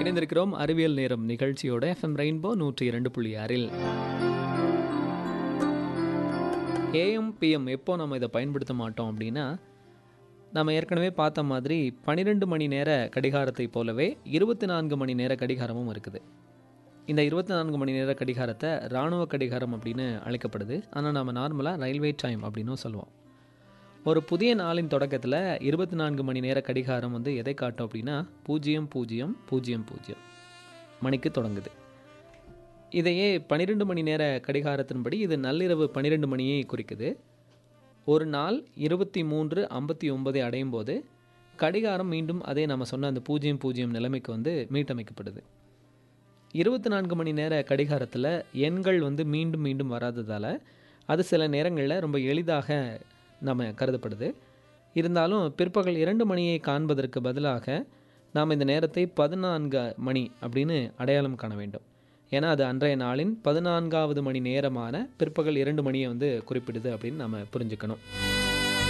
இணைந்திருக்கிறோம் அறிவியல் நேரம் நிகழ்ச்சியோட எஃப்எம் ரெயின்போ நூற்றி இரண்டு புள்ளி ஆறில் ஏஎம் பிஎம் எப்போ நம்ம இதை பயன்படுத்த மாட்டோம் அப்படின்னா நம்ம ஏற்கனவே பார்த்த மாதிரி பன்னிரெண்டு மணி நேர கடிகாரத்தை போலவே இருபத்தி நான்கு மணி நேர கடிகாரமும் இருக்குது இந்த இருபத்தி நான்கு மணி நேர கடிகாரத்தை இராணுவ கடிகாரம் அப்படின்னு அழைக்கப்படுது ஆனால் நம்ம நார்மலாக ரயில்வே டைம் அப்படின்னும் சொல்லுவோம் ஒரு புதிய நாளின் தொடக்கத்தில் இருபத்தி நான்கு மணி நேர கடிகாரம் வந்து எதை காட்டும் அப்படின்னா பூஜ்ஜியம் பூஜ்ஜியம் பூஜ்ஜியம் பூஜ்ஜியம் மணிக்கு தொடங்குது இதையே பன்னிரெண்டு மணி நேர கடிகாரத்தின்படி இது நள்ளிரவு பன்னிரெண்டு மணியை குறிக்குது ஒரு நாள் இருபத்தி மூன்று ஐம்பத்தி ஒன்பதை அடையும் போது கடிகாரம் மீண்டும் அதே நம்ம சொன்ன அந்த பூஜ்ஜியம் பூஜ்ஜியம் நிலைமைக்கு வந்து மீட்டமைக்கப்படுது இருபத்தி நான்கு மணி நேர கடிகாரத்தில் எண்கள் வந்து மீண்டும் மீண்டும் வராததால் அது சில நேரங்களில் ரொம்ப எளிதாக நம்ம கருதப்படுது இருந்தாலும் பிற்பகல் இரண்டு மணியை காண்பதற்கு பதிலாக நாம் இந்த நேரத்தை பதினான்கு மணி அப்படின்னு அடையாளம் காண வேண்டும் ஏன்னா அது அன்றைய நாளின் பதினான்காவது மணி நேரமான பிற்பகல் இரண்டு மணியை வந்து குறிப்பிடுது அப்படின்னு நம்ம புரிஞ்சுக்கணும்